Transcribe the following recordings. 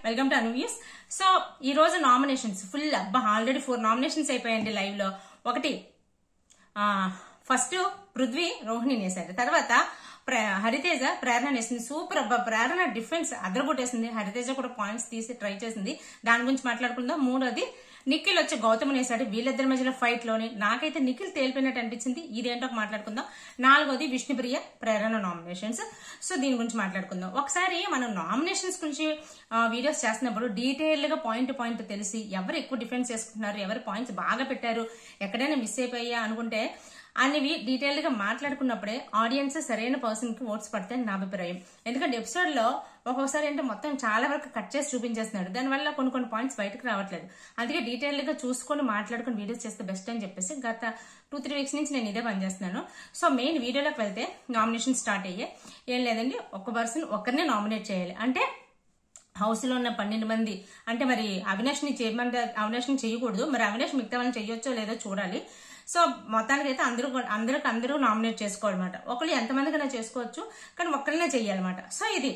welcome to అనువ్యూస్ so ఈ రోజు nominations full అబ్బా ఆల్రెడీ ఫోర్ నామినేషన్స్ అయిపోయాయండి లైవ్ లో ఒకటి ఫస్ట్ పృథ్వీ రోహిణి వేశారు తర్వాత ప్ర- హరితేజ ప్రేరణ వేసింది సూపర్ అబ్బా ప్రేరణ డిఫెన్స్ అదరగొట్టేసింది హరితేజ కూడా పాయింట్స్ తీసి ట్రై చేసింది దాని గురించి మాట్లాడుకుందాం మూడోది నిఖిల్ వచ్చి గౌతమ్ వేశాడు వీళ్ళిద్దరి మధ్యలో ఫైట్ లోని నాకైతే నిఖిల్ తేలిపోయినట్టు అనిపించింది ఇదేంటో మాట్లాడుకుందాం నాలుగోది విష్ణుప్రియ ప్రేరణ నామినేషన్స్ సో దీని గురించి మాట్లాడుకుందాం ఒకసారి మనం నామినేషన్స్ గురించి వీడియోస్ చేస్తున్నప్పుడు డీటెయిల్ గా పాయింట్ పాయింట్ తెలిసి ఎవరు ఎక్కువ డిఫెన్స్ చేసుకుంటున్నారు ఎవరు పాయింట్స్ బాగా పెట్టారు ఎక్కడైనా మిస్ అయిపోయా అనుకుంటే అనేవి డీటెయిల్ గా మాట్లాడుకున్నప్పుడే ఆడియన్స్ సరైన పర్సన్ కి ఓట్స్ పడతాయని నా అభిప్రాయం ఎందుకంటే ఎపిసోడ్ లో ఒక్కొక్కసారి ఏంటంటే మొత్తం చాలా వరకు కట్ చేసి చూపించేస్తున్నాడు దానివల్ల కొన్ని కొన్ని పాయింట్స్ బయటకు రావట్లేదు అందుకే డీటెయిల్ గా చూసుకొని మాట్లాడుకుని వీడియోస్ చేస్తే బెస్ట్ అని చెప్పేసి గత టూ త్రీ వీక్స్ నుంచి నేను ఇదే పనిచేస్తున్నాను సో మెయిన్ వీడియోలోకి వెళ్తే నామినేషన్ స్టార్ట్ అయ్యే ఏం లేదండి ఒక పర్సన్ ఒకరినే నామినేట్ చేయాలి అంటే హౌస్ లో ఉన్న పన్నెండు మంది అంటే మరి అవినాష్ ని చేయమంటే అవినాష్ ని చేయకూడదు మరి అవినాష్ మిగతా వాళ్ళని చేయొచ్చో లేదో చూడాలి సో మొత్తానికి అయితే అందరూ కూడా- అందరికి అందరూ నామినేట్ చేసుకోవాలన్నమాట ఒకళ్ళు ఎంతమందికైనా చేసుకోవచ్చు కానీ ఒక్కరినే చెయ్యాలన్నమాట సో ఇది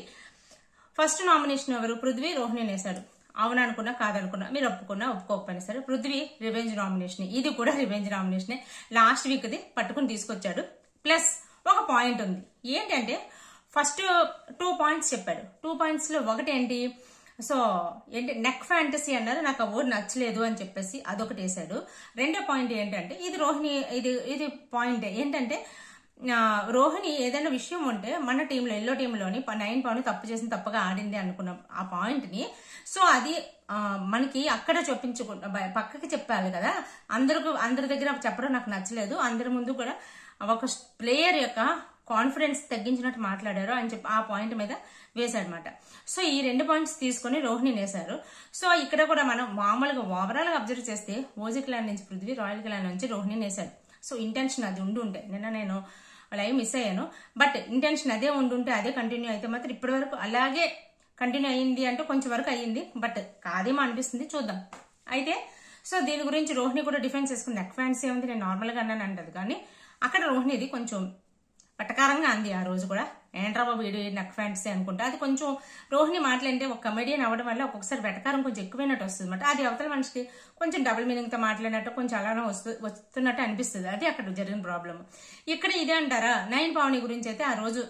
ఫస్ట్ నామినేషన్ ఎవరు పృథ్వీ రోహిణి వేశాడు అవుననుకున్నా కాదనుకున్నా మీరు ఒప్పుకున్నా ఒప్పుకోకపోయినా సరే పృథ్వీ రివెంజ్ నామినేషన్ ఇది కూడా రివెంజ్ నామినేషన్ లాస్ట్ వీక్ ది పట్టుకుని తీసుకొచ్చాడు ప్లస్ ఒక పాయింట్ ఉంది ఏంటంటే ఫస్ట్ టూ పాయింట్స్ చెప్పాడు టూ పాయింట్స్ లో ఒకటి ఏంటి సో ఏంటి నెక్ ఫ్యాంటసీ అన్నారు నాకు ఆ వర్డ్ నచ్చలేదు అని చెప్పేసి అదొకటి వేశాడు రెండో పాయింట్ ఏంటంటే ఇది రోహిణి ఇది ఇది పాయింట్ ఏంటంటే ఆ, రోహిణి ఏదైనా విషయం ఉంటే మన టీంలో ఎల్లో టీంలోని నైన్ పౌండ్ తప్పు చేసిన తప్పుగా ఆడింది అనుకున్న ఆ పాయింట్ ని సో అది ఆ, మనకి అక్కడ చూపించకుండా బయ- పక్కకి చెప్పాలి కదా అందరికి అందరి దగ్గర చెప్పడం నాకు నచ్చలేదు అందరి ముందు కూడా ఒక ప్లేయర్ యొక్క కాన్ఫిడెన్స్ తగ్గించినట్టు మాట్లాడారు అని చెప్పి ఆ పాయింట్ మీద వేశాడనమాట సో ఈ రెండు పాయింట్స్ తీసుకొని రోహిణి వేశారు సో ఇక్కడ కూడా మనం మామూలుగా ఓవరాల్ గా అబ్జర్వ్ చేస్తే ఓజీ క్లాన్ నుంచి పృథ్వీ రాయల్ క్లాన్ నుంచి రోహిణి వేశాడు సో ఇంటెన్షన్ అది ఉండి ఉంటే నిన్న నేను లైవ్ మిస్ అయ్యాను బట్ ఇంటెన్షన్ అదే ఉండుంటే అదే కంటిన్యూ అయితే మాత్రం ఇప్పటి వరకు అలాగే కంటిన్యూ అయ్యింది అంటే కొంచెం వరకు అయ్యింది బట్ కాదేమో అనిపిస్తుంది చూద్దాం అయితే సో దీని గురించి రోహిణి కూడా డిఫెన్స్ చేసుకుంది నెక్ ఫ్యాన్స్ ఏముంది నేను నార్మల్ గా అన్నాను అంటది కానీ అక్కడ రోహిణిది కొంచెం పట్టకారంగా అంది ఆ రోజు కూడా ఏంట్రా బాబు వీడు నెక్ ఫ్యాంటసీ అనుకుంటా అది కొంచెం రోహిణి మాటలంటే ఒక కమెడియన్ అవ్వడం వల్ల ఒక్కొక్కసారి వెటకారం కొంచెం ఎక్కువైనట్టు వస్తుంది అనమాట అది అవతల మనిషికి కొంచెం డబుల్ మీనింగ్ తో మాట్లాడినట్టు కొంచెం అలానే వస్తు వస్తున్నట్టు అనిపిస్తుంది అది అక్కడ జరిగిన ప్రాబ్లం ఇక్కడ ఇదే అంటారా నైన్ పావని గురించి అయితే ఆ రోజు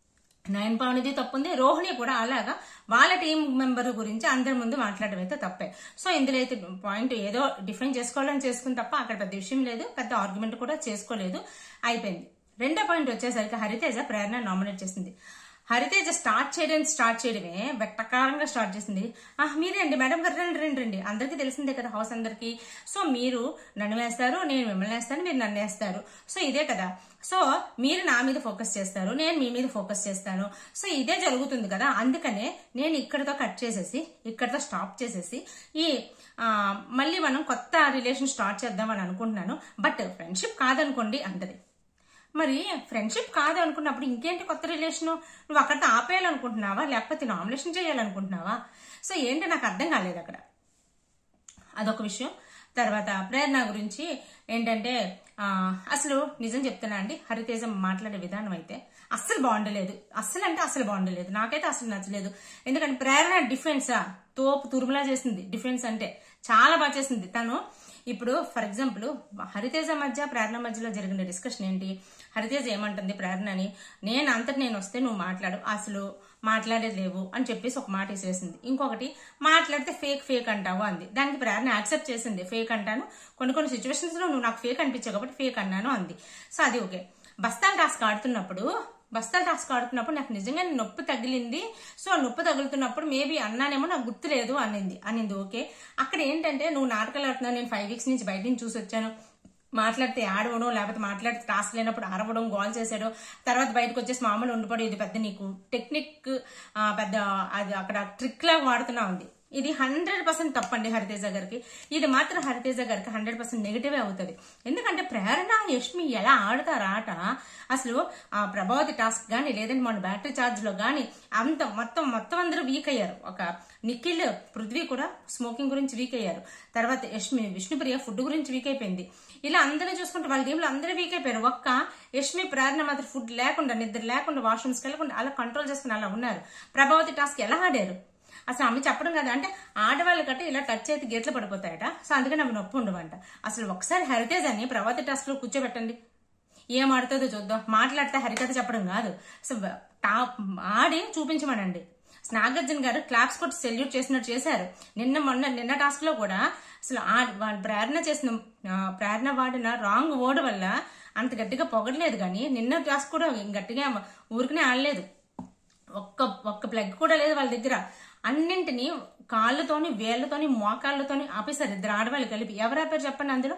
నయన్ పవన్ది తప్పుంది రోహిణి కూడా అలాగా వాళ్ళ టీం మెంబర్ గురించి అందరి ముందు మాట్లాడడం అయితే తప్పే సో ఇందులో అయితే పాయింట్ ఏదో డిఫైన్ చేసుకోవాలని చేసుకుని తప్ప అక్కడ పెద్ద విషయం లేదు పెద్ద ఆర్గ్యుమెంట్ కూడా చేసుకోలేదు అయిపోయింది రెండో పాయింట్ వచ్చేసరికి హరితేజ ప్రేరణ నామినేట్ చేసింది హరితేజ స్టార్ట్ చేయడం స్టార్ట్ చేయడమే వెట్టకారంగా స్టార్ట్ చేసింది ఆ మీరే అండి మేడం గారు రండి రండి రండి అందరికీ తెలిసిందే కదా హౌస్ అందరికి సో మీరు నన్ను వేస్తారు నేను మిమ్మల్ని వేస్తాను మీరు నన్ను వేస్తారు సో ఇదే కదా సో మీరు నా మీద ఫోకస్ చేస్తారు నేను మీ మీద ఫోకస్ చేస్తాను సో ఇదే జరుగుతుంది కదా అందుకనే నేను ఇక్కడతో కట్ చేసేసి ఇక్కడతో స్టాప్ చేసేసి ఈ ఆ, మళ్ళీ మనం కొత్త రిలేషన్ స్టార్ట్ చేద్దామని అనుకుంటున్నాను బట్ ఫ్రెండ్షిప్ కాదనుకోండి అంటది మరి ఫ్రెండ్షిప్ కాదు అనుకున్నప్పుడు ఇంకేంటి కొత్త రిలేషన్ నువ్వు అక్కడితో ఆపేయాలనుకుంటున్నావా లేకపోతే నామినేషన్ చేయాలనుకుంటున్నావా సో ఏంటి నాకు అర్థం కాలేదు అక్కడ అదొక విషయం తర్వాత ప్రేరణ గురించి ఏంటంటే ఆ, అసలు నిజం చెప్తున్నా అండి హరితేజం మాట్లాడే విధానం అయితే అస్సలు బాగుండలేదు అస్సలు అంటే అసలు బాగుండలేదు నాకైతే అసలు నచ్చలేదు ఎందుకంటే ప్రేరణ డిఫెన్సా తోపు తురుములా చేసింది డిఫెన్స్ అంటే చాలా బాగా చేసింది తను ఇప్పుడు ఫర్ ఎగ్జాంపుల్ హరితేజ మధ్య ప్రేరణ మధ్యలో జరిగిన డిస్కషన్ ఏంటి హరితేజ ఏమంటుంది ప్రేరణని నేను అంతటి నేను వస్తే నువ్వు మాట్లాడు అసలు మాట్లాడేది లేవు అని చెప్పేసి ఒక మాట వేసేసింది ఇంకొకటి మాట్లాడితే ఫేక్ ఫేక్ అంటావు అంది దానికి ప్రేరణ యాక్సెప్ట్ చేసింది ఫేక్ అంటాను కొన్ని కొన్ని సిచ్యువేషన్స్ లో నువ్వు నాకు ఫేక్ అనిపించావు కాబట్టి ఫేక్ అన్నాను అంది సో అది ఓకే బస్తాల టాస్క్ ఆడుతున్నప్పుడు బస్తాల టాస్క్ ఆడుతున్నప్పుడు నాకు నిజంగా నొప్పి తగిలింది సో ఆ నొప్పి తగులుతున్నప్పుడు మేబీ అన్నానేమో నాకు గుర్తులేదు అనింది అనింది ఓకే అక్కడ ఏంటంటే నువ్వు నాటకాలు ఆడుతున్నావు నేను ఫైవ్ వీక్స్ నుంచి బయట నుంచి చూసి వచ్చాను మాట్లాడితే ఆడవడం లేకపోతే మాట్లాడితే టాస్క్ లేనప్పుడు అరవడం గోల్ చేసాడు తర్వాత బయటకు వచ్చేసి మామూలు ఉండిపోవడం ఇది పెద్ద నీకు టెక్నిక్ ఆ, పెద్ద అది అక్కడ ట్రిక్ లాగా వాడుతున్నా ఉంది ఇది హండ్రెడ్ పర్సెంట్ తప్పండి హరితేజ గారికి ఇది మాత్రం హరితేజ గారికి హండ్రెడ్ పర్సెంట్ నెగిటివ్ అవుతుంది ఎందుకంటే ప్రేరణ యష్మి ఎలా ఆడతారు ఆట అసలు ఆ ప్రభావతి టాస్క్ గానీ లేదంటే మన బ్యాటరీ ఛార్జ్ లో గానీ అంత మొత్తం మొత్తం అందరూ వీక్ అయ్యారు ఒక నిఖిల్ పృథ్వీ కూడా స్మోకింగ్ గురించి వీక్ అయ్యారు తర్వాత యష్మి విష్ణుప్రియ ఫుడ్ గురించి వీక్ అయిపోయింది ఇలా అందరూ చూసుకుంటే వాళ్ళ టీంలో అందరూ వీక్ అయిపోయారు ఒక్క యష్మి ప్రేరణ మాత్రం ఫుడ్ లేకుండా నిద్ర లేకుండా వాష్రూమ్స్కి వెళ్ళకుండా అలా కంట్రోల్ చేసుకుని అలా ఉన్నారు ప్రభావతి టాస్క్ ఎలా ఆడారు అసలు ఆమె చెప్పడం కదా అంటే ఆడవాళ్ళ కట్ట ఇలా టచ్ అయితే గీట్లు పడిపోతాయట సో అందుకని ఆమె నొప్పి ఉండవంట అసలు ఒకసారి హరితేజ్ అని ప్రభాతి టెస్ట్ లో కూర్చోబెట్టండి ఏం ఆడుతుందో చూద్దాం మాట్లాడితే హరికథ చెప్పడం కాదు సో టాప్ ఆడి చూపించమనండి నాగార్జున గారు క్లాప్స్ కొట్టి సెల్యూట్ చేసినట్టు చేశారు నిన్న మొన్న నిన్న టాస్క్ లో కూడా అసలు ఆ వా- ప్రేరణ చేసిన ఆ, ప్రేరణ వాడిన రాంగ్ వర్డ్ వల్ల అంత గట్టిగా పొగడలేదు కానీ నిన్న టాస్క్ కూడా గట్టిగా ఊరికనే ఆడలేదు ఒక్క ఒక్క ప్లగ్ కూడా లేదు వాళ్ళ దగ్గర అన్నింటినీ కాళ్ళతోని వేళ్లతోని మోకాళ్ళతోని ఆపేశారు ఇద్దరు ఆడవాళ్ళు కలిపి ఎవరు ఆపారు చెప్పండి అందులో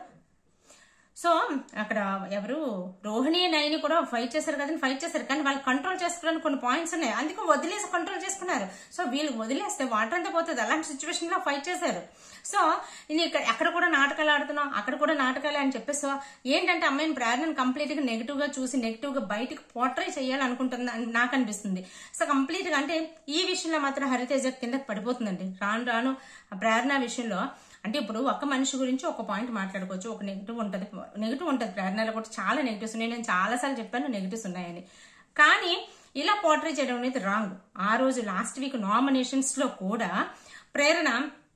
సో అక్కడ ఎవరు రోహిణి నైని కూడా ఫైట్ చేశారు కదండి ఫైట్ చేశారు కానీ వాళ్ళు కంట్రోల్ చేసుకోవడానికి కొన్ని పాయింట్స్ ఉన్నాయి అందుకే వదిలేసి కంట్రోల్ చేసుకున్నారు సో వీళ్ళు వదిలేస్తే వాటర్ అంతా పోతుంది అలాంటి సిచ్యువేషన్ లో ఫైట్ చేశారు సో ఇది ఇక్కడ అక్కడ కూడా నాటకాలు ఆడుతున్నాం అక్కడ కూడా నాటకాలే అని చెప్పేసి సో ఏంటంటే అమ్మాయిని ప్రేరణను కంప్లీట్ గా నెగిటివ్ గా చూసి నెగిటివ్ గా బయటకు పోర్ట్రై చేయాలనుకుంటుంది అని నాకు అనిపిస్తుంది సో కంప్లీట్ గా అంటే ఈ విషయంలో మాత్రం హరితేజ కిందకి పడిపోతుందండి రాను రాను ఆ ప్రేరణ విషయంలో అంటే ఇప్పుడు ఒక మనిషి గురించి ఒక పాయింట్ మాట్లాడుకోవచ్చు ఒక నెగిటివ్ ఉంటుంది నెగిటివ్ ఉంటుంది ప్రేరణలో కూడా చాలా నెగిటివ్స్ ఉన్నాయి నేను చాలాసార్లు చెప్పాను నెగిటివ్స్ ఉన్నాయని కానీ ఇలా పోర్ట్రే చేయడం అనేది రాంగ్ ఆ రోజు లాస్ట్ వీక్ నామినేషన్స్ లో కూడా ప్రేరణ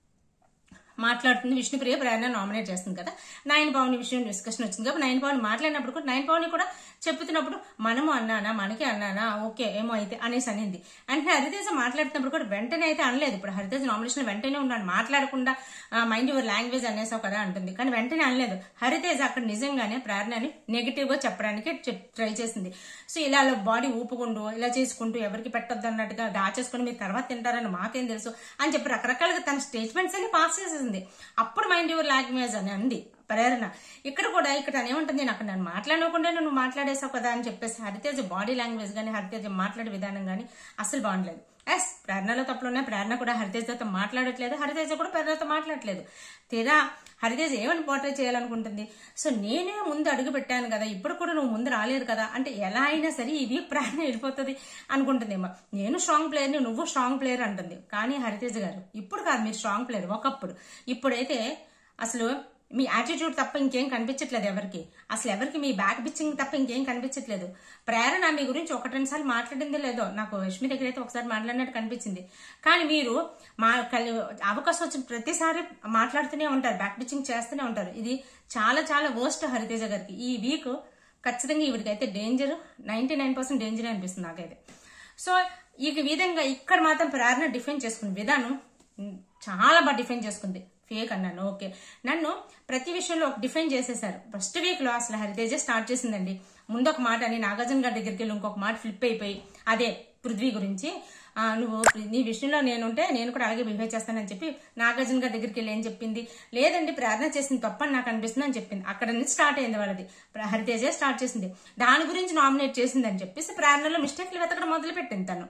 మాట్లాడుతుంది విష్ణుప్రియ ప్రేరణ నామినేట్ చేస్తుంది కదా నయన్ పవన్ విషయం డిస్కషన్ వచ్చింది కాబట్టి నయన్ పవన్ మాట్లాడినప్పుడు కూడా నయన్ పవన్ కూడా చెప్తున్నప్పుడు మనము అన్నానా మనకి అన్నానా ఓకే ఏమో అయితే అనేసి అనింది అంటే హరితేజ మాట్లాడుతున్నప్పుడు కూడా వెంటనే అయితే అనలేదు ఇప్పుడు హరితేజ నామినేషన్ వెంటనే ఉన్నాడు మాట్లాడకుండా మైండ్ యువర్ లాంగ్వేజ్ అనేసావు కదా అంటుంది కానీ వెంటనే అనలేదు హరితేజ అక్కడ నిజంగానే ప్రేరణని నెగిటివ్ గా చెప్పడానికి ట్రై చేసింది సో ఇలా బాడీ ఊపుకుంటూ ఇలా చేసుకుంటూ ఎవరికి పెట్టొద్దు అన్నట్టుగా దాచేసుకుని మీరు తర్వాత తింటారని మాకేం తెలుసు అని చెప్పి రకరకాలుగా తన స్టేట్మెంట్స్ అన్ని పాస్ చేసేసింది అప్పుడు మైండ్ యువర్ లాంగ్వేజ్ అని అంది ప్రేరణ ఇక్కడ కూడా ఇక్కడ తను ఏమంటుంది నేను అక్కడ నన్ను మాట్లాడకుండా నువ్వు మాట్లాడేసావు కదా అని చెప్పేసి హరితేజ బాడీ లాంగ్వేజ్ కానీ హరితేజ మాట్లాడే విధానం కానీ అసలు బాగుండలేదు ఎస్ ప్రేరణలో తప్పులున్నాయి ప్రేరణ కూడా హరితేజతో మాట్లాడట్లేదు హరితేజ కూడా ప్రేరణతో మాట్లాడట్లేదు తీరా హరితేజ ఏమని పోర్ట్రే చేయాలనుకుంటుంది సో నేనే ముందు అడుగు పెట్టాను కదా ఇప్పుడు కూడా నువ్వు ముందు రాలేదు కదా అంటే ఎలా అయినా సరే ఇది ప్రేరణ వెళ్ళిపోతుంది అనుకుంటుందేమో నేను స్ట్రాంగ్ ప్లేయర్ని నువ్వు స్ట్రాంగ్ ప్లేయర్ అంటుంది కానీ హరితేజ గారు ఇప్పుడు కాదు మీరు స్ట్రాంగ్ ప్లేయర్ ఒకప్పుడు ఇప్పుడైతే అసలు మీ యాటిట్యూడ్ తప్ప ఇంకేం కనిపించట్లేదు ఎవరికి అసలు ఎవరికి మీ బ్యాక్ పిచ్చింగ్ తప్ప ఇంకేం కనిపించట్లేదు ప్రేరణ మీ గురించి ఒకటి రెండు సార్లు మాట్లాడింది లేదో నాకు రష్మి దగ్గర అయితే ఒకసారి మాట్లాడినట్టు కనిపించింది కానీ మీరు మా కలి అవకాశం వచ్చిన ప్రతిసారి మాట్లాడుతూనే ఉంటారు బ్యాక్ పిచ్చింగ్ చేస్తూనే ఉంటారు ఇది చాలా చాలా వర్స్ట్ హరితేజ గారికి ఈ వీక్ ఖచ్చితంగా ఈవిడికైతే danger ninety nine percent danger అనిపిస్తుంది నాకైతే సో ఈ విధంగా ఇక్కడ మాత్రం ప్రేరణ డిఫెండ్ చేసుకున్న విధానం ఉమ్, చాలా బాగా డిఫెండ్ చేసుకుంది ఫేక్ అన్నాను ఓకే నన్ను ప్రతి విషయంలో ఒక డిఫెండ్ చేసేసారు ఫస్ట్ వీక్ లో అసలు హరితేజ స్టార్ట్ చేసిందండి ముందు ఒక మాట అని నాగార్జున గారి దగ్గరికి వెళ్ళి ఇంకొక మాట ఫ్లిప్ అయిపోయి అదే పృథ్వీ గురించి ఆ, నువ్వు నీ విషయంలో నేనుంటే నేను కూడా అలాగే బిహేవ్ చేస్తానని చెప్పి నాగార్జున గారి దగ్గరికి వెళ్ళి ఏం చెప్పింది లేదండి ప్రార్థన చేసింది తప్పని నాకు అనిపిస్తుంది అని చెప్పింది అక్కడ నుంచి స్టార్ట్ అయింది వాళ్ళది ప్ర- హరితేజ స్టార్ట్ చేసింది దాని గురించి నామినేట్ చేసింది అని చెప్పేసి ప్రార్థనలో మిస్టేక్లు వెతకడం మొదలు పెట్టింది తను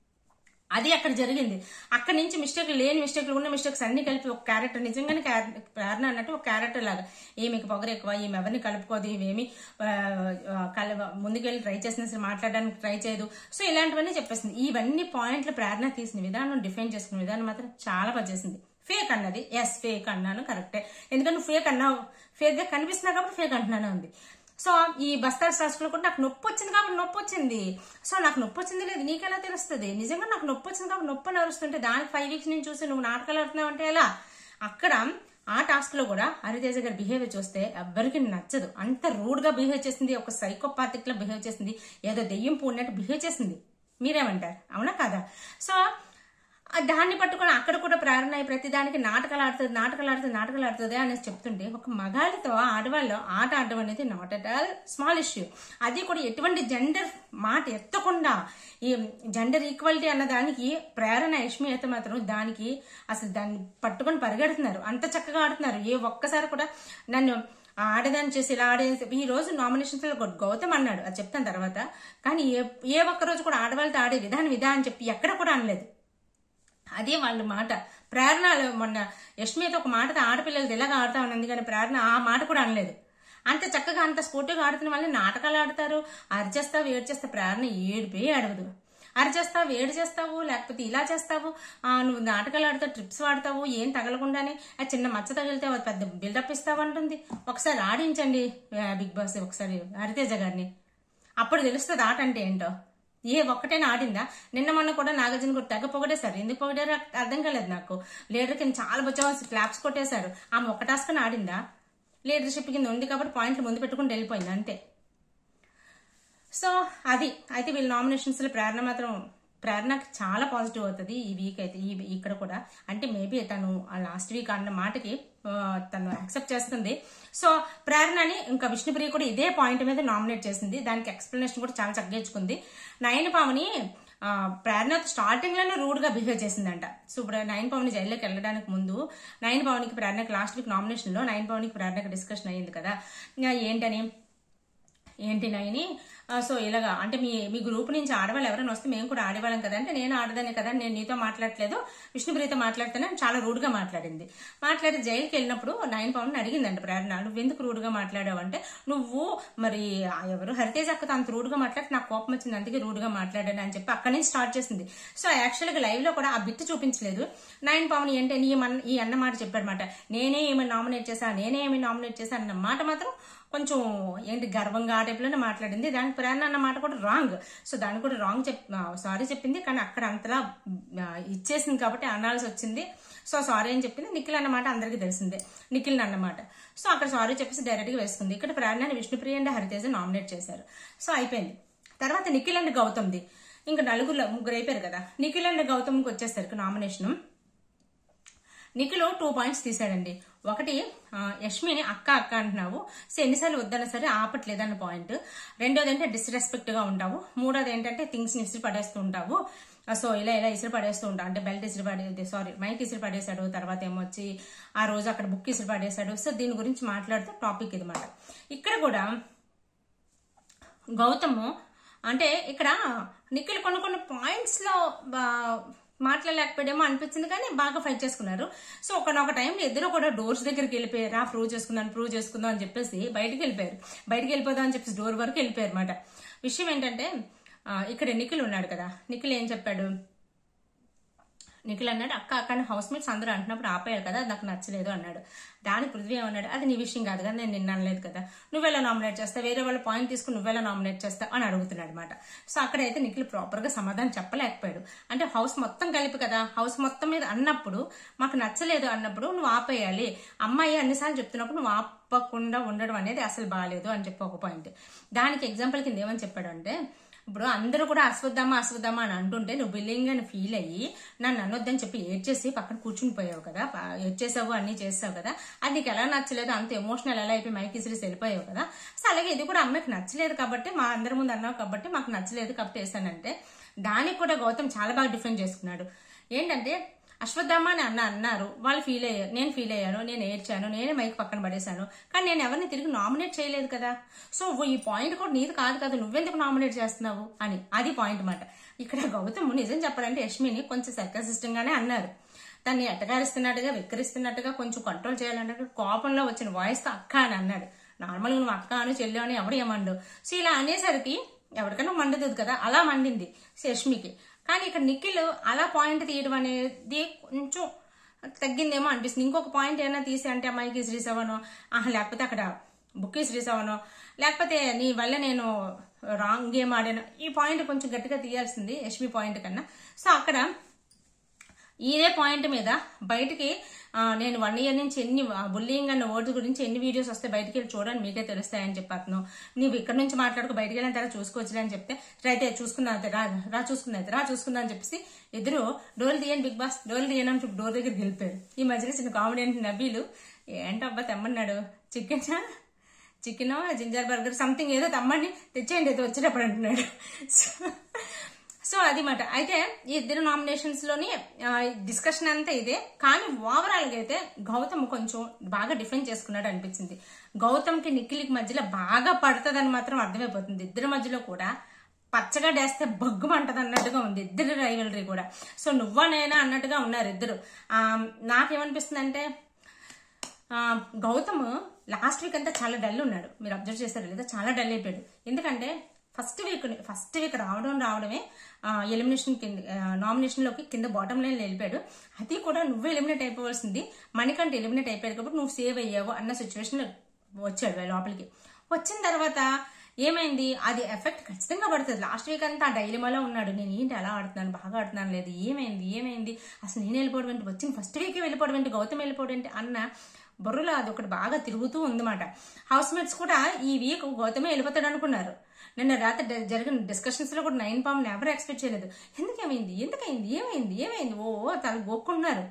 అది అక్కడ జరిగింది అక్కడ నుంచి మిస్టేక్లు లేని మిస్టేక్లు ఉన్న మిస్టేక్స్ అన్ని కలిపి ఒక క్యారెక్టర్ నిజంగానే క్యారె- ప్రేరణ అన్నట్టు ఒక క్యారెక్టర్ లాగా ఈమెకి పొగరు ఎక్కువ ఈమె ఎవరిని కలుపుకోదు ఈమెమి ఆ, ఆ, కల ముందుకెళ్ళి ట్రై చేసిన సరే మాట్లాడడానికి ట్రై చేయదు సో ఇలాంటివన్నీ చెప్పేసింది ఇవన్నీ పాయింట్లు ప్రేరణ తీసిన విధానం డిఫైన్ చేసుకున్న విధానం మాత్రం చాలా బాగా చేసింది ఫేక్ అన్నది ఎస్ ఫేక్ అన్నాను కరెక్టే ఎందుకంటే నువ్వు ఫేక్ అన్నావు ఫేక్ గా కనిపిస్తున్నా కాబట్టి ఫేక్ అంటున్నాను ఉంది సో ఈ బస్తాల శాస్త్రంలో కూడా నాకు నొప్పి వచ్చింది కాబట్టి నొప్పి వచ్చింది సో నాకు నొప్పి వచ్చింది లేదు నీకెలా తెలుస్తుంది నిజంగా నాకు నొప్పి వచ్చింది కాబట్టి నొప్పి అని అరుస్తుంటే దానికి ఫైవ్ వీక్స్ నుంచి చూసి నువ్వు నాటకాలు ఆడుతున్నావు అంటే ఎలా అక్కడ ఆ టాస్క్ లో కూడా హరితేజ గారి బిహేవియర్ చూస్తే ఎవ్వరికి నచ్చదు అంత రూడ్ గా బిహేవ్ చేసింది ఒక సైకోపాతిక్ లా బిహేవ్ చేసింది ఏదో దెయ్యం పూడినట్టు బిహేవ్ చేసింది మీరేమంటారు అవునా కాదా సో ఆ దాన్ని పట్టుకొని అక్కడ కూడా ప్రేరణ అయ్యి ప్రతి దానికి నాటకాలు ఆడుతుంది నాటకాలు ఆడుతుంది నాటకాలు ఆడుతుంది అనేసి చెప్తుంటే ఒక మగాళ్ళతో ఆడవాళ్ళు ఆట ఆడడం అనేది not at all small issue అది కూడా ఎటువంటి జెండర్ మాట ఎత్తకుండా ఈ జెండర్ ఈక్వాలిటీ అన్న దానికి ప్రేరణ యష్మి అయితే మాత్రం దానికి అసలు దాన్ని పట్టుకొని పరిగెడుతున్నారు అంత చక్కగా ఆడుతున్నారు ఏ ఒక్కసారి కూడా నన్ను ఆడదాన్ని చేసి ఇలా ఆడే ఈ రోజు నామినేషన్స్ లో గౌతమ్ అన్నాడు అది చెప్తాను తర్వాత కానీ ఏ ఏ ఒక్క రోజు కూడా ఆడవాళ్ళతో ఆడే విధానం ఇదా అని చెప్పి ఎక్కడ కూడా అనలేదు అదే వాళ్ళ మాట ప్రేరణ మొన్న యష్మితో ఒక మాటతో ఆడపిల్లలది ఇలాగ ఆడుతా ఉన్నది కానీ ప్రేరణ ఆ మాట కూడా అనలేదు అంత చక్కగా అంత స్పోర్టివ్గా ఆడుతున్న వాళ్ళని నాటకాలు ఆడతారు అరిచేస్తావు ఏడు చేస్తా ప్రేరణ ఏడిపోయి అడగదు అరిచేస్తావు ఏడు చేస్తావు లేకపోతే ఇలా చేస్తావు ఆ, నువ్వు నాటకాలు ఆడతావు ట్రిప్స్ వాడతావు ఏం తగలకుండానే ఆ చిన్న మచ్చ తగిలితే అది పెద్ద బిల్డప్ ఇస్తావు అంటుంది ఒకసారి ఆడించండి ఆ, బిగ్ బాస్ ఒకసారి హరితేజ గారిని అప్పుడు తెలుస్తుంది ఆట అంటే ఏంటో ఏ ఒక్కటైనా ఆడిందా నిన్న మొన్న కూడా నాగార్జున కూడా తెగ పొగడేశారు ఎందుకు పొగడారు అర్థం కాలేదు నాకు లీడర్ కింద చాలా బచ్చా క్లాప్స్ కొట్టేశారు ఆమె ఒక్క టాస్క్ ఆడిందా లీడర్షిప్ కింద ఉంది కాబట్టి పాయింట్లు ముందు పెట్టుకుని వెళ్ళిపోయింది అంతే సో అది అయితే వీళ్ళ నామినేషన్స్ లో ప్రేరణ మాత్రం ప్రేరణకి చాలా పాజిటివ్ అవుతుంది ఈ వీక్ అయితే ఈ ఇక్కడ కూడా అంటే మేబీ తను లాస్ట్ వీక్ అన్న మాటకి ఆ, తను యాక్సెప్ట్ చేస్తుంది సో ప్రేరణని ఇంకా విష్ణుప్రియ కూడా ఇదే పాయింట్ మీద నామినేట్ చేసింది దానికి ఎక్స్ప్లెనేషన్ కూడా చాలా చక్కగా ఇచ్చుకుంది నయన పావని ఆ, ప్రేరణ స్టార్టింగ్ లోనే రూడ్ గా బిహేవ్ చేసిందంట సో ఇప్పుడు నయన్ పవన్ జైల్లోకి వెళ్ళడానికి ముందు నయన్ పవన్కి ప్రేరణకి లాస్ట్ వీక్ నామినేషన్ లో నయన్ పవన్కి ప్రేరణకి డిస్కషన్ అయ్యింది కదా ఇంకా ఏంటని ఏంటి నయని ఆ, సో ఇలాగా అంటే మీ మీ గ్రూప్ నుంచి ఆడవాళ్ళు ఎవరైనా వస్తే మేము కూడా ఆడేవాళ్ళం కదా అంటే నేను ఆడదానే కదా నేను నీతో మాట్లాడలేదు విష్ణుప్రియతో మాట్లాడితేనే చాలా రూడ్గా మాట్లాడింది మాట్లాడి జైలుకి వెళ్ళినప్పుడు నయన్ పవన్ అడిగిందంట ప్రేరణ నువ్వు ఎందుకు రూడ్గా మాట్లాడావు అంటే నువ్వు మరి ఆ ఎవరు హరితేజ్ అక్కతో అంత రూడ్గా మాట్లాడి నాకు కోపం వచ్చింది అందుకే రూడ్గా మాట్లాడాను అని చెప్పి అక్కడి నుంచి స్టార్ట్ చేసింది సో యాక్చువల్గా లైవ్ లో కూడా ఆ బిట్ చూపించలేదు నయన్ పవన్ ఏంటి నీ మన- ఈ అన్న మాట చెప్పాడనమాట నేనే ఏమి నామినేట్ చేశా నేనే ఏమి నామినేట్ చేశా అన్న మాట మాత్రం కొంచెం ఏంటి గర్వంగా ఆ టైప్లోనే మాట్లాడింది దానికి ప్రేరణ అన్న మాట కూడా రాంగ్ సో దాన్ని కూడా రాంగ్ చెప్ సారీ చెప్పింది కానీ అక్కడ అంతలా ఆ, ఇచ్చేసింది కాబట్టి అనాల్సి వచ్చింది సో సారీ అని చెప్పింది నిఖిల్ అన్నమాట అందరికీ తెలిసిందే నిఖిల్ అన్నమాట సో అక్కడ సారీ చెప్పేసి డైరెక్ట్గా వేసుకుంది ఇక్కడ ప్రేరణని విష్ణుప్రియ అండ్ హరితేజ నామినేట్ చేశారు సో అయిపోయింది తర్వాత నిఖిల్ అండ్ గౌతమ్ది ఇంకా నలుగురు ముగ్గురు అయిపోయారు కదా నిఖిల్ అండ్ గౌతమ్కి వచ్చేసరికి నామినేషన్ నిఖిల్ టూ పాయింట్స్ తీసాడండి ఒకటి ఆ, యష్మిని అక్క అక్క అంటున్నావు సో ఎన్నిసార్లు వద్దన్నా సరే ఆపట్లేదన్న పాయింట్ రెండోది అంటే డిస్రెస్పెక్ట్ గా ఉంటావు మూడోది ఏంటంటే థింగ్స్ ని ఇసిరి పడేస్తూ ఉంటావు ఆ, సో ఇలా ఇలా ఇసిరి పడేస్తూ ఉంటావు అంటే బెల్ట్ ఇసిరి పడే సారీ మైక్ ఇసిరి పడేశాడు తర్వాత ఏమొచ్చి ఆ రోజు అక్కడ బుక్ ఇసిరి పడేశాడు సో దీని గురించి మాట్లాడుతూ టాపిక్ ఇది మాట ఇక్కడ కూడా గౌతము అంటే ఇక్కడ నిఖిల్ కొన్ని కొన్ని పాయింట్స్ లో బా- మాట్లాడలేకపోయాడేమో అనిపించింది కానీ బాగా ఫైట్ చేసుకున్నారు సో ఒకనొక టైంలో ఇద్దరు కూడా డోర్స్ దగ్గరికి వెళ్ళిపోయారు ఆ ప్రూవ్ చేసుకుందాం ప్రూవ్ చేసుకుందాం అని చెప్పేసి బయటికి వెళ్ళిపోయారు బయటికి వెళ్ళిపోదాం అని చెప్పేసి డోర్ వరకు వెళ్ళిపోయారు అనమాట విషయం ఏంటంటే ఆ, ఇక్కడ నిఖిల్ ఉన్నాడు కదా నిఖిల్ ఏం చెప్పాడు నిఖిల్ అన్నాడు అక్క అక్కడ హౌస్ మేట్స్ అందరూ అంటున్నప్పుడు ఆపేయాలి కదా నాకు నచ్చలేదు అన్నాడు దానికి పృథ్వీ ఏమన్నాడు అది నీ విషయం కాదు కదా నేను నిన్న అనలేదు కదా నువ్వెలా నామినేట్ చేస్తావు వేరే వాళ్ళ పాయింట్ తీసుకుని నువ్వెలా నామినేట్ చేస్తావు అని అడుగుతున్నాడు అనమాట సో అక్కడైతే నిఖిల్ ప్రాపర్ గా సమాధానం చెప్పలేకపోయాడు అంటే హౌస్ మొత్తం కలిపి కదా హౌస్ మొత్తం మీద అన్నప్పుడు మాకు నచ్చలేదు అన్నప్పుడు నువ్వు ఆపేయాలి అమ్మాయి అన్నిసార్లు చెప్తున్నప్పుడు నువ్వు ఆపకుండా ఉండడం అనేది అసలు బాగాలేదు అని చెప్పి ఒక పాయింట్ దానికి ఎగ్జాంపుల్ కింద ఏమని చెప్పాడు అంటే ఇప్పుడు అందరూ కూడా అశ్వద్దామా అశ్వద్దామా అని అంటుంటే నువ్వు బిల్లింగ్ అని ఫీల్ అయ్యి నన్ను అనొద్దని చెప్పి ఏడ్చేసి పక్కన కూర్చుని పోయావు కదా ప- ఏడ్చేసావు అన్ని చేసావు కదా అది నీకు ఎలా నచ్చలేదు అంత ఎమోషనల్ ఎలా అయిపోయి మైకి ఇసిరేసి వెళ్ళిపోయావు కదా సో అలాగే ఇది కూడా అమ్మాయికి నచ్చలేదు కాబట్టి మా అందరి ముందు అన్నావు కాబట్టి మాకు నచ్చలేదు కాబట్టి వేసానంటే దానికి కూడా గౌతమ్ చాలా బాగా డిఫెండ్ చేసుకున్నాడు ఏంటంటే అశ్వత్థామ అని అన్న అన్నారు వాళ్ళు ఫీల్ అయ్యారు నేను ఫీల్ అయ్యాను నేను ఏడ్చాను నేనే మైక్ పక్కన పడేశాను కానీ నేను ఎవరిని తిరిగి నామినేట్ చేయలేదు కదా సో ఈ పాయింట్ కూడా నీది కాదు కదా నువ్వెందుకు నామినేట్ చేస్తున్నావు అని అది పాయింట్ మాట ఇక్కడ గౌతమ్ నిజం చెప్పాలంటే యష్మిని కొంచెం సర్కసిస్టం గానే అన్నారు దాన్ని ఎట్టగారిస్తున్నట్టుగా వెక్కిరిస్తున్నట్టుగా కొంచెం కంట్రోల్ చేయాలంటే కోపంలో వచ్చిన వాయిస్ తో అక్క అని అన్నాడు నార్మల్గా నువ్వు అక్క అని చెల్లి అని ఎవడు ఏమండు సో ఇలా అనేసరికి ఎవరికైనా మండుతుంది కదా అలా మండింది యష్మికి కానీ ఇక్కడ నిఖిల్ అలా పాయింట్ తీయడం అనేది కొంచెం తగ్గిందేమో అనిపిస్తుంది ఇంకొక పాయింట్ ఏమైనా తీసి అంటే అమ్మాయికి శ్రీసవనో ఆహా లేకపోతే అక్కడ బుక్కి శ్రీసవనో లేకపోతే నీ వల్ల నేను రాంగ్ గేమ్ ఆడాను ఈ పాయింట్ కొంచెం గట్టిగా తీయాల్సింది యష్మి పాయింట్ కన్నా సో అక్కడ ఇదే పాయింట్ మీద బయటికి ఆ, నేను వన్ ఇయర్ నుంచి ఎన్ని బుల్లింగ్ అన్న వర్డ్స్ గురించి ఎన్ని వీడియోస్ వస్తే బయటికి వెళ్ళి చూడండి మీకే తెలుస్తాయని చెప్పాను నువ్వు ఇక్కడ నుంచి మాట్లాడుకో బయటికి వెళ్ళిన తర్వాత చూసుకోవచ్చులే అని చెప్తే అయితే చూసుకుందాం అయితే రా రా చూసుకుందాం అయితే రా చూసుకుందాం అని చెప్పేసి ఇద్దరు డోర్ తీయని బిగ్ బాస్ డోర్ తీయని అని చెప్పి డోర్ దగ్గర గెలిపారు ఈ మధ్యలో చిన్న కామెడీ అంటే నబీలు ఏంటబ్బా తెమ్మన్నాడు chicken chicken ginger burger something ఏదో తమ్మండి తెచ్చేయండి ఏదో వచ్చేటప్పుడు అంటున్నాడు సో- సో అది మాట అయితే ఈ ఇద్దరు నామినేషన్స్ లోని డిస్కషన్ అంతా ఇదే కానీ ఓవరాల్ గా అయితే గౌతమ్ కొంచెం బాగా డిఫెండ్ చేసుకున్నాడు అనిపించింది గౌతమ్ కి నిఖిల్కి మధ్యలో బాగా పడుతుందని మాత్రం అర్థమైపోతుంది ఇద్దరి మధ్యలో కూడా పచ్చగా డేస్తే బగ్గుమంటది అన్నట్టుగా ఉంది ఇద్దరు రైవలరీ కూడా సో నువ్వా నేనా అన్నట్టుగా ఉన్నారు ఇద్దరు ఆ, నాకేమనిపిస్తుంది అంటే ఆ, గౌతమ్ లాస్ట్ వీక్ అంతా చాలా డల్ ఉన్నాడు మీరు అబ్జర్వ్ చేశారు లేదా చాలా డల్ అయిపోయాడు ఎందుకంటే ఫస్ట్ వీక్ ఫస్ట్ వీక్ రావడం రావడమే ఎలిమినేషన్ కింద నామినేషన్ లోకి కింద బాటమ్ లైన్ వెళ్ళిపోయాడు అది కూడా నువ్వు ఎలిమినేట్ అయిపోవాల్సింది మణికంటే ఎలిమినేట్ అయిపోయాడు కాబట్టి నువ్వు సేవ్ అయ్యావు అన్న సిచ్యువేషన్ వచ్చాడు లోపలికి వచ్చిన తర్వాత ఏమైంది అది ఎఫెక్ట్ ఖచ్చితంగా పడుతుంది లాస్ట్ వీక్ అంతా ఆ డైలమాలో ఉన్నాడు నేను ఏంటి అలా ఆడుతున్నాను బాగా ఆడుతున్నాను లేదు ఏమైంది ఏమైంది అసలు నేను వెళ్ళిపోవడం ఏంటి వచ్చిన ఫస్ట్ వీక్ వెళ్ళిపోవడం ఏంటి గౌతమ్ వెళ్ళిపోవడం ఏంటి అన్న బుర్రలో అది ఒకటి బాగా తిరుగుతూ ఉందన్నమాట హౌస్ మేట్స్ కూడా ఈ వీక్ గౌతమే వెళ్ళిపోతాడు అనుకున్నారు నిన్న రాత్రి డ- జరిగిన డిస్కషన్స్ లో కూడా నైన్ పామ్ ఎవరు ఎక్స్పెక్ట్ చేయలేదు ఎందుకేమైంది ఎందుకైంది ఏమైంది ఏమైంది ఓ తల గోక్కుంటున్నారు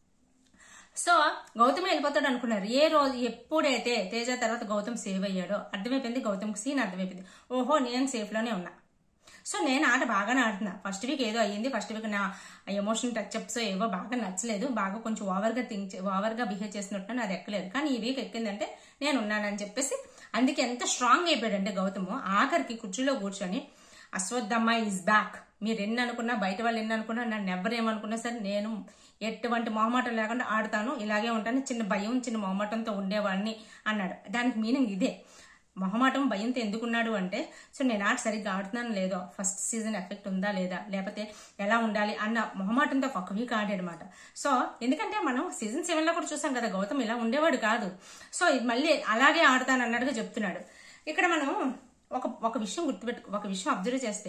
సో గౌతమ్ వెళ్ళిపోతాడు అనుకున్నారు ఏ రోజు ఎప్పుడైతే తేజ తర్వాత గౌతమ్ సేవ్ అయ్యాడో అర్థమైపోయింది గౌతమ్కి సీన్ అర్థమైపోయింది ఓహో నేను సేఫ్ లోనే ఉన్నా సో నేను ఆట బాగానే ఆడుతున్నా ఫస్ట్ వీక్ ఏదో అయ్యింది ఫస్ట్ వీక్ నా ఎమోషన్ టచ్అప్స్ ఏవో బాగా నచ్చలేదు బాగా కొంచెం ఓవర్గా థింక్ ఓవర్గా బిహేవ్ చేసినట్టు అది ఎక్కలేదు కానీ ఈ వీక్ ఎక్కిందంటే నేను ఉన్నానని చెప్పేసి అందుకే ఎంత స్ట్రాంగ్ అయిపోయాడంటే గౌతమ్ ఆఖరికి కుర్చీలో కూర్చొని అశ్వత్థమ్మ ఈజ్ బ్యాక్ మీరు ఎన్ని అనుకున్నా బయట వాళ్ళు ఎన్ని అనుకున్నా నన్ను ఎవరేమనుకున్నా సరే నేను ఎటువంటి మొహమాటం లేకుండా ఆడతాను ఇలాగే ఉంటాను చిన్న భయం చిన్న మొహమాటంతో ఉండేవాడిని అన్నాడు దానికి మీనింగ్ ఇదే మొహమాటం భయంతో ఎందుకున్నాడు అంటే సో నేను ఆట సరిగ్గా ఆడుతున్నాను లేదో ఫస్ట్ సీజన్ ఎఫెక్ట్ ఉందా లేదా లేకపోతే ఎలా ఉండాలి అన్న మొహమాటంతో ఒక వీక్ ఆడాడనమాట సో ఎందుకంటే మనం సీజన్ సెవెన్ లో కూడా చూసాం కదా గౌతమ్ ఇలా ఉండేవాడు కాదు సో ఇది మళ్ళీ అలాగే ఆడతాను అన్నట్టుగా చెప్తున్నాడు ఇక్కడ మనం ఒక ఒక విషయం గుర్తుపెట్టు ఒక విషయం అబ్జర్వ్ చేస్తే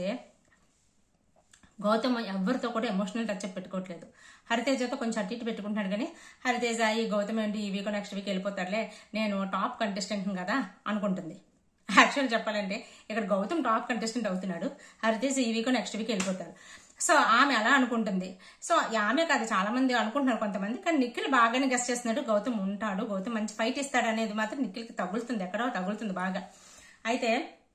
గౌతమ్ ఎవరితో కూడా ఎమోషనల్ టచ్ పెట్టుకోవట్లేదు హరితేజతో కొంచెం అటు ఇటు పెట్టుకుంటున్నాడు కానీ హరితేజ ఈ గౌతమ్ ఏంటి ఈ వీక్ నెక్స్ట్ వీక్ వెళ్ళిపోతాడులే నేను టాప్ కంటెస్టెంట్ కదా అనుకుంటుంది యాక్చువల్ చెప్పాలంటే ఇక్కడ గౌతమ్ టాప్ కంటెస్టెంట్ అవుతున్నాడు హరితేజ్ ఈ వీక్ నెక్స్ట్ వీక్ వెళ్ళిపోతాడు సో ఆమె అలా అనుకుంటుంది సో ఆమె కాదు చాలా మంది అనుకుంటున్నారు కొంతమంది కానీ నిఖిల్ బాగానే గెస్ట్ చేస్తున్నాడు గౌతమ్ ఉంటాడు గౌతమ్ మంచి ఫైట్ ఇస్తాడు అనేది మాత్రం నిఖిల్కి తగులుతుంది ఎక్కడో తగులుతుంది బాగా అయితే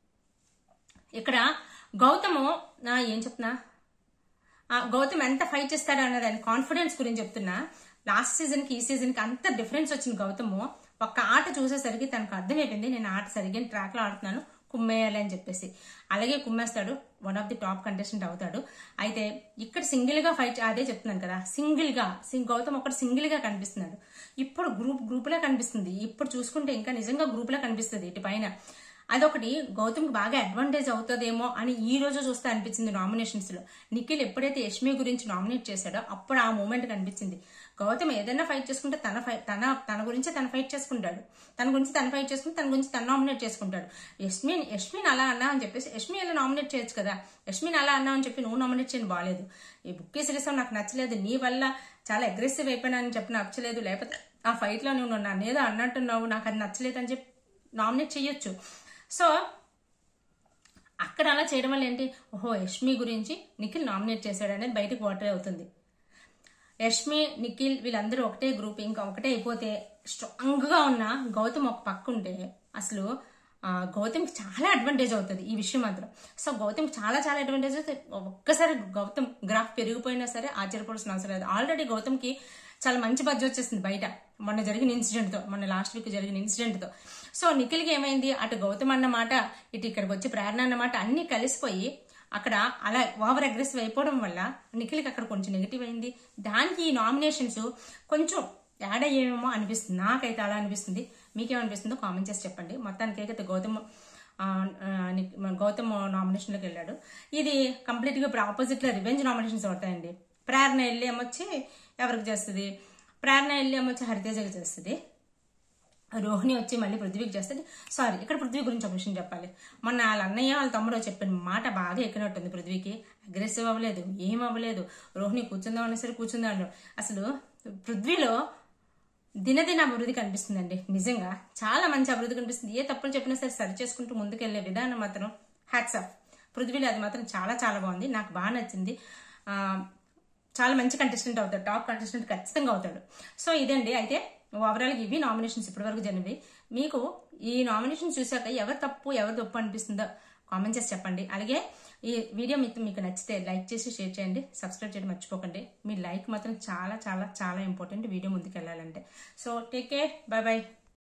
ఇక్కడ గౌతము నా ఏం చెప్తున్నా ఆ, గౌతమ్ ఎంత ఫైట్ చేస్తాడు అన్న దాని కాన్ఫిడెన్స్ గురించి చెప్తున్నా లాస్ట్ సీజన్ కి ఈ సీజన్ కి అంత డిఫరెన్స్ వచ్చింది గౌతమ్ ఒక్క ఆట చూసేసరికి తనకు అర్థమైపోయింది నేను ఆట సరిగ్గా ట్రాక్ లో ఆడుతున్నాను కుమ్మేయాలి అని చెప్పేసి అలాగే కుమ్మేస్తాడు one of the top contestant అవుతాడు అయితే ఇక్కడ సింగిల్ గా ఫైట్ అదే చెప్తున్నాను కదా సింగిల్ గా సింగ్ గౌతమ్ ఒకటి సింగిల్ గా కనిపిస్తున్నాడు ఇప్పుడు గ్రూప్ గ్రూప్ లా కనిపిస్తుంది ఇప్పుడు చూసుకుంటే ఇంకా నిజంగా గ్రూప్ లా కనిపిస్తుంది ఇటు పైన అదొకటి గౌతమ్కి బాగా అడ్వాంటేజ్ అవుతుందేమో అని ఈ రోజు చూస్తే అనిపించింది నామినేషన్స్ లో నిఖిల్ ఎప్పుడైతే యష్మి గురించి నామినేట్ చేశాడో అప్పుడు ఆ మూమెంట్ కనిపించింది గౌతమ్ ఏదైనా ఫైట్ చేసుకుంటే తన ఫైట్ తన తన గురించి తన ఫైట్ చేసుకుంటాడు తన గురించి తన ఫైట్ చేసుకుని తన గురించి తను నామినేట్ చేసుకుంటాడు యష్మిన్ యష్మిన్ అలా అన్నా అని చెప్పేసి యష్మి ఎలా నామినేట్ చేయొచ్చు కదా యష్మిన్ అలా అన్నా అని చెప్పి నువ్వు నామినేట్ చేయని బాగాలేదు ఈ బుక్ సిరీసం నాకు నచ్చలేదు నీ వల్ల చాలా అగ్రెసివ్ అయిపోయినా అని చెప్పి నచ్చలేదు లేకపోతే ఆ ఫైట్ లో నువ్వు నన్ను ఏదో అన్నట్టున్నావు నాకు అది నచ్చలేదు అని చెప్పి నామినేట్ చేయొచ్చు సో అక్కడ అలా చేయడం వల్ల ఏంటి ఓహో యష్మి గురించి నిఖిల్ నామినేట్ చేశాడు అనేది బయటకు వాటర్ అవుతుంది యష్మి నిఖిల్ వీళ్ళందరూ ఒకటే గ్రూప్ ఇంకా ఒకటే అయిపోతే స్ట్రాంగ్ గా ఉన్న గౌతమ్ ఒక పక్క ఉంటే అసలు ఆ, గౌతమ్కి చాలా అడ్వాంటేజ్ అవుతుంది ఈ విషయం మాత్రం సో గౌతమ్కి చాలా చాలా అడ్వాంటేజ్ అవుతుంది ఒక్కసారి గౌతమ్ గ్రాఫ్ పెరిగిపోయినా సరే ఆశ్చర్యపోవాల్సిన అవసరం లేదు ఆల్రెడీ గౌతమ్కి చాలా మంచి బడ్జెట్ వచ్చేసింది బయట మొన్న జరిగిన ఇన్సిడెంట్ తో మొన్న లాస్ట్ వీక్ జరిగిన ఇన్సిడెంట్ తో సో నిఖిల్కి ఏమైంది అటు గౌతమ్ అన్నమాట ఇటు ఇక్కడికి వచ్చి ప్రేరణ అన్నమాట అన్ని కలిసిపోయి అక్కడ అలా ఓవర్ అగ్రెసివ్ అయిపోవడం వల్ల నిఖిల్కి అక్కడ కొంచెం నెగిటివ్ అయింది దానికి ఈ నామినేషన్స్ కొంచెం యాడ్ అయ్యేమో అనిపిస్తుంది నాకైతే అలా అనిపిస్తుంది మీకేమనిపిస్తుందో కామెంట్ చేసి చెప్పండి మొత్తానికి అయితే గౌతమ్ ఆ, ఆ, ని- గౌతమ్ నామినేషన్లోకి వెళ్ళాడు ఇది కంప్లీట్ గా ఇప్పుడు ఆపోజిట్ లో రివెంజ్ నామినేషన్స్ అవుతాయండి ప్రేరణ వెళ్ళి ఏమొచ్చి ఎవరికి చేస్తుంది ప్రేరణ వెళ్ళి ఏమొచ్చి హరితేజకి చేస్తుంది రోహిణి వచ్చి మళ్ళీ పృథ్వీకి చేస్తుంది సారీ ఇక్కడ పృథ్వీ గురించి ఒక విషయం చెప్పాలి మొన్న వాళ్ళ అన్నయ్య వాళ్ళ తమ్ముడు చెప్పిన మాట బాగా ఎక్కినట్టుంది పృథ్వీకి అగ్రెసివ్ అవ్వలేదు ఏం అవ్వలేదు రోహిణి కూర్చుందాం అన్నా సరే కూర్చుందాం అన్నాడు అసలు పృథ్వీలో దినదిన అభివృద్ధి కనిపిస్తుందండి నిజంగా చాలా మంచి అభివృద్ధి కనిపిస్తుంది ఏ తప్పులు చెప్పినా సరే సరి చేసుకుంటూ ముందుకెళ్లే విధానం మాత్రం హ్యాట్స్ ఆఫ్ పృథ్వీలో అది మాత్రం చాలా చాలా బాగుంది నాకు బాగా నచ్చింది ఆ, చాలా మంచి కంటెస్టెంట్ అవుతాడు టాప్ కంటెస్టెంట్ ఖచ్చితంగా అవుతాడు సో ఇదండి అయితే ఓవరాల్ ఇవి నామినేషన్స్ ఇప్పటి వరకు జరిగినవి మీకు ఈ నామినేషన్ చూశాక ఎవరు తప్పు ఎవరు తప్పు అనిపిస్తుందో కామెంట్ చేసి చెప్పండి అలాగే ఈ వీడియో మీకు మీకు నచ్చితే లైక్ చేసి షేర్ చేయండి సబ్స్క్రైబ్ చేయడం మర్చిపోకండి మీ లైక్ మాత్రం చాలా చాలా చాలా ఇంపార్టెంట్ వీడియో ముందుకు వెళ్ళాలంటే so take care bye by